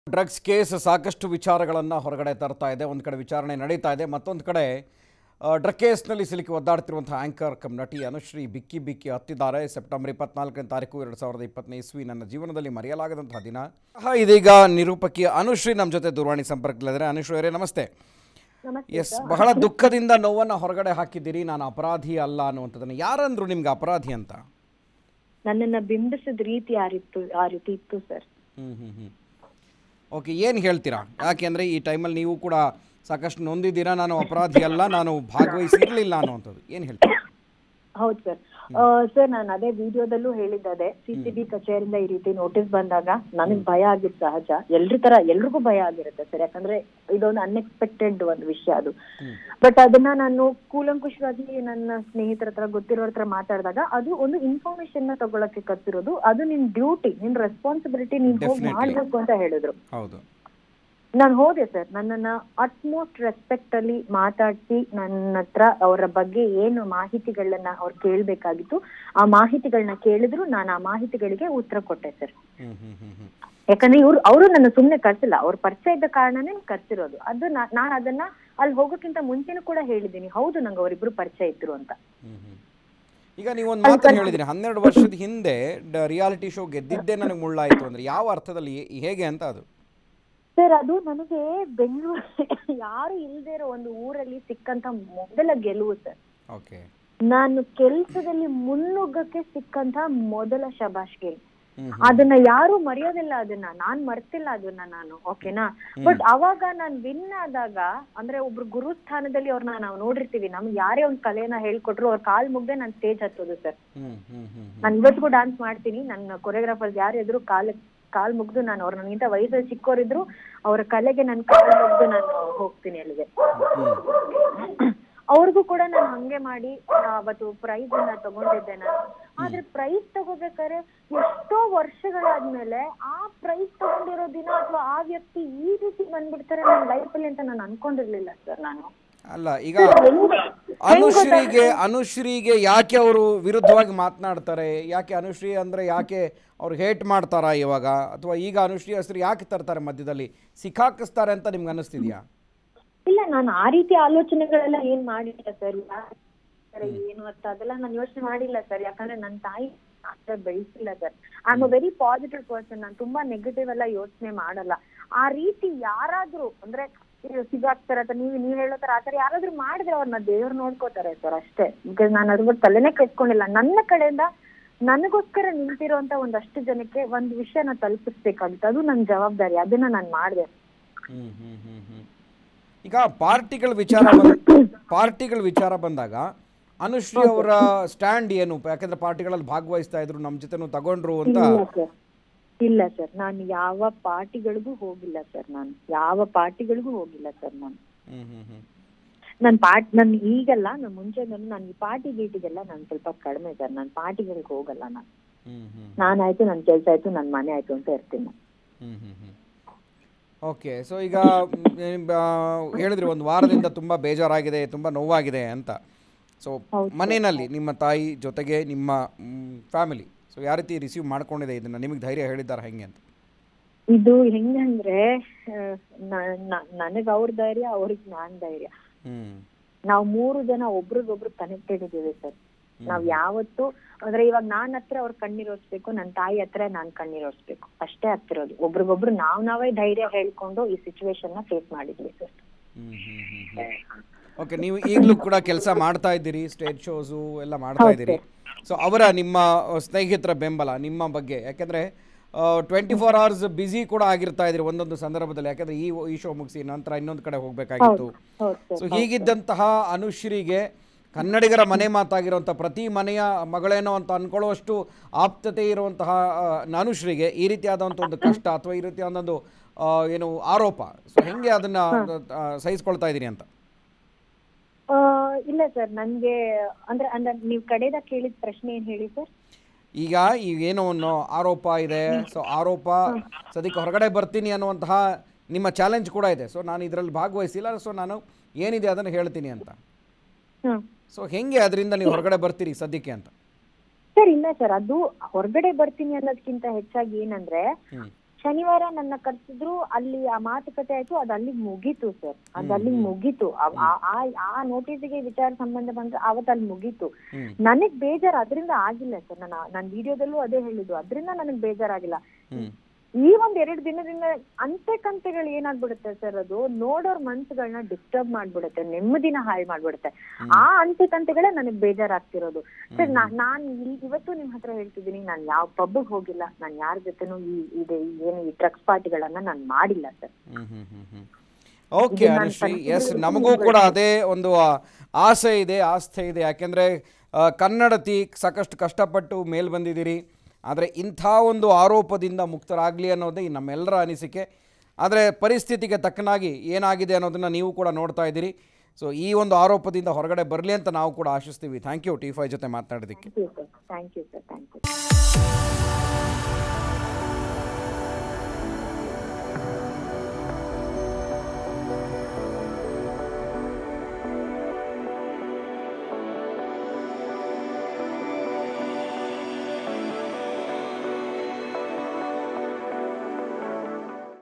Drugs case ಸಾಕಷ್ಟು ವಿಚಾರಗಳನ್ನು ಹೊರಗಡೆ ತರ್ತಾ ಇದೆ ಒಂದು ಕಡೆ ವಿಚಾರಣೆ ನಡೀತಾ ಇದೆ ಮತ್ತೊಂದು ಕಡೆ ಡ್ರಗ್ ಕೇಸ್ನಲ್ಲಿ ಸಿಲುಕಿ ಒದ್ದಾಡ್ತಿರುವಂಥ ಆಂಕರ್ ಕಮ್ ನಟಿ ಅನುಶ್ರೀ ಬಿಕ್ಕಿ ಬಿಕ್ಕಿ ಹತ್ತಿದ್ದಾರೆ ಸೆಪ್ಟೆಂಬರ್ ಇಪ್ಪತ್ನಾಲ್ಕನೇ ತಾರೀಕು ಎರಡು ಸಾವಿರದ ಇಪ್ಪತ್ತನೇ ಇಸ್ವಿ ನನ್ನ ಜೀವನದಲ್ಲಿ ಮರೆಯಲಾಗದಂತಹ ದಿನ ಆಹಾ, ಇದೀಗ ನಿರೂಪಕಿ ಅನುಶ್ರೀ ನಮ್ಮ ಜೊತೆ ದೂರವಾಣಿ ಸಂಪರ್ಕದಲ್ಲಿದ್ದಾರೆ ಅನುಶ್ರೀ ಅವರೇ ನಮಸ್ತೆ ನಮಸ್ತೆ ಎಸ್ ಬಹಳ ದುಃಖದಿಂದ ನೋವನ್ನು ಹೊರಗಡೆ ಹಾಕಿದ್ದೀರಿ ನಾನು ಅಪರಾಧಿ ಅಲ್ಲ ಅನ್ನುವಂಥದ್ದನ್ನು ಯಾರಂದ್ರು ನಿಮ್ಗೆ ಅಪರಾಧಿ ಅಂತ ನನ್ನನ್ನ ಬಿಂಬಿಸಿದ ರೀತಿ ಆ ರೀತಿ ಆ ರೀತಿ ಇತ್ತು ಸರ್ ಹ್ಮ್ ಹ್ಮ್ ಹ್ಮ್ ಓಕೆ ಏನು ಹೇಳ್ತೀರಾ ಯಾಕೆಂದರೆ ಈ ಟೈಮಲ್ಲಿ ನೀವು ಕೂಡ ಸಾಕಷ್ಟು ನೊಂದಿದ್ದೀರಾ ನಾನು ಅಪರಾಧಿ ಅಲ್ಲ ನಾನು ಭಾಗವಹಿಸಿರಲಿಲ್ಲ ಅನ್ನುವಂಥದ್ದು ಏನು ಹೇಳ್ತೀರಾ ಹೌದು ಸರ್ ಸರ್ ನಾನು ಅದೇ ವಿಡಿಯೋದಲ್ಲೂ ಹೇಳಿದ್ದೆ ಸಿ ಸಿ ಬಿ ಕಚೇರಿಯಿಂದ ಈ ರೀತಿ ನೋಟಿಸ್ ಬಂದಾಗ ನನಗ್ ಭಯ ಆಗಿದ್ ಸಹಜ ಎಲ್ರ ತರ ಎಲ್ರಿಗೂ ಭಯ ಆಗಿರುತ್ತೆ ಸರ್ ಯಾಕಂದ್ರೆ ಇದೊಂದು ಅನ್ಎಕ್ಸ್ಪೆಕ್ಟೆಡ್ ಒಂದು ವಿಷಯ ಅದು ಬಟ್ ಅದನ್ನ ನಾನು ಕೂಲಂಕುಷವಾಗಿ ನನ್ನ ಸ್ನೇಹಿತರ ಹತ್ರ ಗೊತ್ತಿರೋರ ಹತ್ರ ಮಾತಾಡಿದಾಗ ಅದು ಒಂದು ಇನ್ಫಾರ್ಮೇಶನ್ ನ ತಗೊಳಕ್ಕೆ ಕತ್ತಿರೋದು ಅದು ನಿನ್ ಡ್ಯೂಟಿ ನಿನ್ ರೆಸ್ಪಾನ್ಸಿಬಿಲಿಟಿ ನೀನ್ ಹೋಗಿ Definitely. ಮಾಡ್ಬೇಕು ಅಂತ ಹೇಳಿದ್ರು ಹೌದು ನಾನು ಹೋದೆ ಸರ್ ನನ್ನನ್ನ ಅಟ್ಮೋಸ್ಟ್ ರೆಸ್ಪೆಕ್ಟ್ ಅಲ್ಲಿ ಮಾತಾಡಿಸಿ ನನ್ನ ಹತ್ರ ಅವರ ಬಗ್ಗೆ ಏನು ಮಾಹಿತಿಗಳನ್ನ ಅವ್ರು ಕೇಳ್ಬೇಕಾಗಿತ್ತು ಆ ಮಾಹಿತಿಗಳನ್ನ ಕೇಳಿದ್ರು ನಾನು ಆ ಮಾಹಿತಿಗಳಿಗೆ ಉತ್ತರ ಕೊಟ್ಟೆ ಸರ್ ಹ್ಮ್ ಹ್ಮ್ ಹ್ಮ್ ಹ್ಮ್ ಯಾಕಂದ್ರೆ ಇವ್ರು ಅವರು ನನ್ನ ಸುಮ್ನೆ ಕರ್ಸಿಲ್ಲ ಅವ್ರ ಪರಿಚಯ ಇದ್ದ ಕಾರಣನೇ ಕರ್ಸಿರೋದು ಅದು ನಾನು ಅದನ್ನ ಅಲ್ಲಿ ಹೋಗೋಕ್ಕಿಂತ ಮುಂಚೆನೂ ಕೂಡ ಹೇಳಿದ್ದೀನಿ ಹೌದು ನಂಗೆ ಅವರಿಬ್ರು ಪರಿಚಯ ಇದ್ರು ಅಂತ ಹ್ಮ್ ಹ್ಮ್. ಈಗ ನೀವು ಒಂದು ಮಾತು ಹೇಳಿದ್ರಿ ಹನ್ನೆರಡು ವರ್ಷದ ಹಿಂದೆ ರಿಯಾಲಿಟಿ ಶೋ ಗೆದ್ದಿದ್ದೇ ನನಗೆ ಮುಳ್ಳಾಯಿತು ಅಂದರೆ ಯಾವ ಅರ್ಥದಲ್ಲಿ ಹೇ- ಹೇಗೆ ಅಂತ ಅದು ಸರ್ ಅದು ನನಗೆ ಬೆಂಗಳೂರು ಯಾರು ಇಲ್ದೇ ಇರೋ ಒಂದು ಊರಲ್ಲಿ ಸಿಕ್ಕಂತ ಮೊದಲ ಗೆಲುವು ಸರ್ ಓಕೆ ನಾನು ಕೆಲ್ಸದಲ್ಲಿ ಮುನ್ನುಗ್ಗಕ್ಕೆ ಸಿಕ್ಕಂತ ಮೊದಲ ಶಬಾಷ್ಗೆ ಹ್ಮ್ ಅದನ್ನ ಯಾರು ಮರೆಯೋದಿಲ್ಲ ಅದನ್ನ ನಾನ್ ಮರ್ತಿಲ್ಲ ಅದನ್ನ ನಾನು ಓಕೆನಾ ಬಟ್ ಅವಾಗ ನಾನ್ ವಿನ್ ಆದಾಗ ಅಂದ್ರೆ ಒಬ್ರು ಗುರು ಸ್ಥಾನದಲ್ಲಿ ಅವ್ರನ್ನ ನಾವು ನೋಡಿರ್ತೀವಿ ನಮ್ಗೆ ಯಾರೇ ಒಂದ್ ಕಲೆನ ಹೇಳ್ಕೊಟ್ರು ಅವ್ರ ಕಾಲ್ ಮುಗ್ದೆ ನಾನ್ ಸ್ಟೇಜ್ ಹತ್ತೋದು ಸರ್ ಹ್ಮ್ ಹ್ಮ್ ಹ್ಮ್ ಹ್ಮ್ ನಾನ್ ಇವತ್ತಿಗೂ ಡಾನ್ಸ್ ಮಾಡ್ತೀನಿ ನನ್ನ ಕೊರಿಯೋಗ್ರಾಫರ್ಸ್ ಯಾರು ಎದ್ರು ಕಾಲ್ ಕಾಲ್ ಮುಗ್ದು ನಾನು ಅವ್ರ ನನಗಿಂತ ವಯಸ್ಸಲ್ಲಿ ಚಿಕ್ಕವರಿದ್ರು ಅವ್ರ ಕಲೆಗೆ ನನ್ ಕಾಲ್ ಮುಗ್ದು ನಾನು ಹೋಗ್ತೀನಿ ಅಲ್ಲಿಗೆ ಅವ್ರಿಗೂ ಕೂಡ ನಾನು ಹಂಗೆ ಮಾಡಿ ಅವತ್ತು ಪ್ರೈಸ್ ಅನ್ನ ತಗೊಂಡಿದ್ದೆ ನಾನು ಆದ್ರೆ ಪ್ರೈಸ್ ತಗೋಬೇಕಾದ್ರೆ ಎಷ್ಟೋ ವರ್ಷಗಳಾದ್ಮೇಲೆ ಆ ಪ್ರೈಸ್ ತಗೊಂಡಿರೋ ದಿನ ಅಥವಾ ಆ ವ್ಯಕ್ತಿ ಈ ರೀತಿ ಬಂದ್ಬಿಡ್ತಾರೆ ನನ್ನ ಲೈಫಲ್ಲಿ ಅಂತ ನಾನು ಅನ್ಕೊಂಡಿರ್ಲಿಲ್ಲ ಸರ್ ನಾನು ಅಲ್ಲ ಈಗ ಅನುಶ್ರೀಗೆ ಅನುಶ್ರೀಗೆ ಯಾಕೆ ಅವರು ವಿರುದ್ಧವಾಗಿ ಮಾತನಾಡ್ತಾರೆ ಯಾಕೆ ಅನುಶ್ರೀ ಅಂದರೆ ಯಾಕೆ ಅವ್ರು ಹೇಟ್ ಮಾಡ್ತಾರಾ ಇವಾಗ ಅಥವಾ ಈಗ ಅನುಶ್ರೀ ಹೆಸರು ಯಾಕೆ ತರ್ತಾರೆ ಮಧ್ಯದಲ್ಲಿ ಸಿಕ್ಕಾಕಿಸ್ತಾರೆ ಅಂತ ನಿಮ್ಗೆ ಅನ್ನಿಸ್ತಿದ್ಯಾ ಇಲ್ಲ ನಾನು ಆ ರೀತಿ ಆಲೋಚನೆಗಳೆಲ್ಲ ಏನ್ ಮಾಡಿಲ್ಲ ಸರ್ ಏನು ಅಂತ ಅದೆಲ್ಲ ನಾನು ಯೋಚನೆ ಮಾಡಿಲ್ಲ ಸರ್ ಯಾಕಂದ್ರೆ ನನ್ನ ತಾಯಿ ಆತರ ಬೆಳೆಸಿಲ್ಲ sir I am a very positive person ನಾನು ತುಂಬಾ ನೆಗೆಟಿವ್ ಎಲ್ಲ ಯೋಚನೆ ಮಾಡಲ್ಲ ಆ ರೀತಿ ಯಾರಾದ್ರೂ ಅಂದ್ರೆ ಇದು ಸಿಗಾಕ್ತಾರ ಅಥವಾ ನೀವು ನೀವ್ ಹೇಳೋ ತರ ಆತರ ಯಾರಾದ್ರೂ ಮಾಡಿದ್ರೆ ಅವ್ರನ್ನ ದೇವ್ರು ನೋಡ್ಕೋತಾರೆ ಸರ್ ಅಷ್ಟೇ ಬಿಕಾಸ್ ನಾನು ಅದ್ರ ಬಗ್ಗೆ ತಲೆನೇ ಕೆಟ್ಕೊಂಡಿಲ್ಲ ನನ್ನ ಕಡೆಯಿಂದ ನನಗೋಸ್ಕರ ನಿಂತಿರೋಂತ ಒಂದಷ್ಟು ಜನಕ್ಕೆ ಒಂದು ವಿಷಯನ ತಲುಪಿಸ್ಬೇಕಾಗಿತ್ತು ಅದು ನನ್ನ ಜವಾಬ್ದಾರಿ ಅದನ್ನ ನಾನು ಮಾಡಿದೆ ಹ್ಮ್ ಹ್ಮ್ ಹ್ಮ್ ಹ್ಮ್ ಈಗ ಪಾರ್ಟಿಗಳ ವಿಚಾರ ಬಂದ ಪಾರ್ಟಿಗಳ ವಿಚಾರ ಬಂದಾಗ ಅನುಶ್ರೀ ಅವರ ಸ್ಟ್ಯಾಂಡ್ ಏನು ಯಾಕಂದ್ರೆ ಪಾರ್ಟಿಗಳಲ್ಲಿ ಭಾಗವಹಿಸ್ತಾ ಇದ್ರು ನಮ್ಮ ಜೊತೆನೂ ತಗೊಂಡ್ರು ಅಂತ ಇಲ್ಲ ಸರ್ ಇಲ್ಲ ಸರ್ ನಾನು ಯಾವ ಪಾರ್ಟಿಗಳಿಗೂ ಹೋಗಿಲ್ಲ ಸರ್ ನಾನು ಯಾವ ಪಾರ್ಟಿಗಳಿಗೂ ಹೋಗಿಲ್ಲ ಸರ್ ನಾನು ಹ್ಮ್ ಹ್ಮ್ ಹ್ಮ್ ನನ್ ಪಾರ್ಟ್ ನನ್ ಈಗಲ್ಲ ನಾನು ಮುಂಚೆ ನಾನು ಈ ಪಾರ್ಟಿ ಗೀಟಿಗೆಲ್ಲ ನಾನು ಸ್ವಲ್ಪ ಕಡಿಮೆ ಸರ್ ನಾನು ಪಾರ್ಟಿಗಳಿಗೆ ಹೋಗಲ್ಲ ನಾನು ಹ್ಮ್ ಹ್ಮ್ ನಾನಾಯ್ತು ನನ್ನ ಕೆಲಸ ಆಯ್ತು ನನ್ನ ಮನೆ ಆಯ್ತು ಅಂತ ಇರ್ತೀನಿ ನಾನು. ಹ್ಮ್ ಹ್ಮ್ ಹ್ಮ್ ಓಕೆ ಸೊ ಈಗ ಮ್, ಏನ್ ಬಾ- ಹೇಳಿದ್ರಿ ಒಂದು ವಾರದಿಂದ ತುಂಬ ಬೇಜಾರಾಗಿದೆ ತುಂಬ ನೋವಾಗಿದೆ ಅಂತ ಸೊ ಮನೆಯಲ್ಲಿ ನಿಮ್ಮ ತಾಯಿ ಜೊತೆಗೆ ನಿಮ್ಮ ಫ್ಯಾಮಿಲಿ ಸೊ ಯಾವ ರೀತಿ ರಿಸೀವ್ ಮಾಡ್ಕೊಂಡಿದೆ ಇದನ್ನು ನಿಮಗೆ ಧೈರ್ಯ ಹೇಳಿದ್ದಾರೆ ಹೆಂಗೆ ಅಂತ ಇದು ಹೆಂಗಂದ್ರೆ ನನಗ್ ಅವ್ರ ಧೈರ್ಯ ಅವ್ರಿಗೆ ನಾನ್ ಧೈರ್ಯ ಹ್ಞೂ ನಾವು ಮೂರು ಜನ ಒಬ್ರಿಗೊಬ್ರು ಕನೆಕ್ಟೆಡ್ ಇದೀವಿ ಸರ್ ನಾವ್ ಯಾವತ್ತು ಅಂದ್ರೆ ಇವಾಗ ನಾನ್ ಹತ್ರ ಅವ್ರ ಕಣ್ಣೀರೋರ್ಸ್ಬೇಕು ನನ್ನ ತಾಯಿ ಹತ್ರ ನಾನ್ ಕಣ್ಣೀರೋರ್ಸ್ಬೇಕು ಅಷ್ಟೇ ಆಗ್ತಿರೋದು ಒಬ್ರಿಗೊಬ್ರು ನಾವ್ ನಾವೇ ಧೈರ್ಯ ಹೇಳ್ಕೊಂಡು ಈ ಸಿಚುವೇಶನ್ ನ ಫೇಸ್ ಮಾಡಿದ್ವಿ ಸರ್ ಹ್ಮ್ ಹ್ಮ್ ಹ್ಮ್ ಹ್ಮ್ ಓಕೆ ನೀವು ಈಗಲೂ ಕೂಡ ಕೆಲಸ ಮಾಡ್ತಾ ಇದ್ದೀರಿ ಸ್ಟೇಜ್ ಶೋಸು ಎಲ್ಲ ಮಾಡ್ತಾ ಇದ್ದೀರಿ ಸೊ ಅವರ ನಿಮ್ಮ ಸ್ನೇಹಿತರ ಬೆಂಬಲ ನಿಮ್ಮ ಬಗ್ಗೆ ಯಾಕೆಂದರೆ ಟ್ವೆಂಟಿ ಫೋರ್ ಅವರ್ಸ್ ಬ್ಯುಸಿ ಕೂಡ ಆಗಿರ್ತಾ ಇದ್ರಿ ಒಂದೊಂದು ಸಂದರ್ಭದಲ್ಲಿ ಯಾಕಂದರೆ ಈ ಈ ಶೋ ಮುಗಿಸಿ ನಂತರ ಇನ್ನೊಂದು ಕಡೆ ಹೋಗಬೇಕಾಗಿತ್ತು ಹೌದು ಸರ್ ಸೊ ಹೀಗಿದ್ದಂತಹ ಅನುಶ್ರೀಗೆ ಕನ್ನಡಿಗರ ಮನೆ ಮಾತಾಗಿರುವಂಥ ಪ್ರತಿ ಮನೆಯ ಮಗಳೇನೋ ಅಂತ ಅನ್ಕೊಳ್ಳುವಷ್ಟು ಆಪ್ತತೆ ಇರುವಂತಹ ಆ, ಅನುಶ್ರೀಗೆ ಈ ರೀತಿಯಾದಂಥ ಒಂದು ಕಷ್ಟ ಅಥವಾ ಈ ರೀತಿಯಾದೊಂದು ಆ, ಏನು ಆರೋಪ ಸೊ ಹೆಂಗೆ ಅದನ್ನು ಸಹಿಸ್ಕೊಳ್ತಾ ಇದ್ದೀರಿ ಅಂತ ಆ, ಇಲ್ಲ ಸರ್ ನನ್ಗೆ ಅಂದ್ರೆ ಅಂದ್ರೆ ನೀವ್ ಕಡೆದ ಕೇಳಿದ ಪ್ರಶ್ನೆ ಏನ್ ಹೇಳಿ ಸರ್ ಈಗ ಈಗೇನೋ ಒಂದು ಆರೋಪ ಇದೆ ಸೊ ಆರೋಪ ಸದ್ಯಕ್ಕೆ ಹೊರಗಡೆ ಬರ್ತೀನಿ ಅನ್ನುವಂತಹ ನಿಮ್ಮ ಚಾಲೆಂಜ್ ಕೂಡ ಇದೆ ಸೊ ನಾನು ಇದರಲ್ಲಿ ಭಾಗವಹಿಸಿಲ್ಲ ಸೊ ನಾನು ಏನಿದೆ ಅದನ್ನು ಹೇಳ್ತೀನಿ ಅಂತ ಹ್ಮ್ ಸೊ ಹೆಂಗೆ ಅದರಿಂದ ನೀವು ಹೊರಗಡೆ ಬರ್ತೀರಿ ಸದ್ಯಕ್ಕೆ ಅಂತ ಸರ್ ಇಲ್ಲ ಸರ್ ಅದು ಹೊರಗಡೆ ಬರ್ತೀನಿ ಅನ್ನೋದಕ್ಕಿಂತ ಹೆಚ್ಚಾಗಿ ಏನಂದ್ರೆ ಹ್ಮ್ ಶನಿವಾರ ನನ್ನ ಕರ್ಸಿದ್ರು ಅಲ್ಲಿ ಆ ಮಾತುಕತೆ ಆಯ್ತು ಅದು ಅಲ್ಲಿಗೆ ಮುಗೀತು ಸರ್ ಅದು ಅಲ್ಲಿಗೆ ಮುಗೀತು ಆ- ಆ- ಆ- ಆ ನೋಟಿಸ್ಗೆ ವಿಚಾರ ಸಂಬಂಧ ಬಂದ್ರೆ ಅವತ್ತು ಅಲ್ಲಿ ಮುಗೀತು ಹ್ಮ್. ನನಗ್ ಬೇಜಾರ್ ಅದರಿಂದ ಆಗಿಲ್ಲ ಸರ್ ನಾನು ನಾನು ವಿಡಿಯೋದಲ್ಲೂ ಅದೇ ಹೇಳಿದ್ದು ಅದರಿಂದ ನನಗ್ ಬೇಜಾರಾಗಿಲ್ಲ ಹ್ಮ್ ಈ ಒಂದ್ ಎರಡು ದಿನದಿಂದ ಅಂತೆ ಕಂತೆಗಳು ಏನಾಗ್ಬಿಡುತ್ತೆ ಸರ್ ಅದು ನೋಡೋರ್ ಮನ್ಸುಗಳನ್ನ ಡಿಸ್ಟರ್ಬ್ ಮಾಡ್ಬಿಡುತ್ತೆ ನೆಮ್ಮದಿನ ಹಾಳು ಮಾಡ್ಬಿಡುತ್ತೆ ಆ ಅಂತೆ ಕಂತೆಗಳೇ ನನಗ್ ಬೇಜಾರಾಗ್ತಿರೋದು ಸರ್ ನಾನ್ ಇಲ್ಲಿ ಇವತ್ತು ನಿಮ್ ಹತ್ರ ಹೇಳ್ತಿದ್ದೀನಿ ನಾನ್ ಯಾವ ಪಬ್ಗ್ ಹೋಗಿಲ್ಲ ನಾನ್ ಯಾರ ಜೊತೆನೂ ಈ ಇದೆ ಈ ಏನು ಈ ಡ್ರಗ್ಸ್ ಪಾರ್ಟಿಗಳನ್ನ ನಾನ್ ಮಾಡಿಲ್ಲ ಸರ್ ಹ್ಮ್ ಹ್ಮ್ ಹ್ಮ್ ಹ್ಮ್ ಓಕೆ ಇದು ನಾನು ಅನುಶ್ರೀ ಎಸ್ consider ನಮಗೂ ಕೂಡ ಅದೇ ಒಂದು ಆ, ಆಸೆ ಇದೆ ಆಸ್ಥೆ ಇದೆ ಯಾಕೆಂದರೆ ಕನ್ನಡತಿ ಸಾಕಷ್ಟು ಕಷ್ಟಪಟ್ಟು ಮೇಲ್ ಬಂದಿದ್ದೀರಿ ಆದರೆ ಇಂಥ ಒಂದು ಆರೋಪದಿಂದ ಮುಕ್ತರಾಗಲಿ ಅನ್ನೋದೇ ಈ ನಮ್ಮೆಲ್ಲರ ಅನಿಸಿಕೆ ಆದರೆ ಪರಿಸ್ಥಿತಿಗೆ ತಕ್ಕನಾಗಿ ಏನಾಗಿದೆ ಅನ್ನೋದನ್ನು ನೀವು ಕೂಡ ನೋಡ್ತಾ ಇದ್ದೀರಿ ಸೊ ಈ ಒಂದು ಆರೋಪದಿಂದ ಹೊರಗಡೆ ಬರಲಿ ಅಂತ ನಾವು ಕೂಡ ಆಶಿಸ್ತೀವಿ ಥ್ಯಾಂಕ್ ಯು ಟಿ ಫೈ ಜೊತೆ ಮಾತನಾಡೋದಕ್ಕೆ thank you sir thank you sir thank you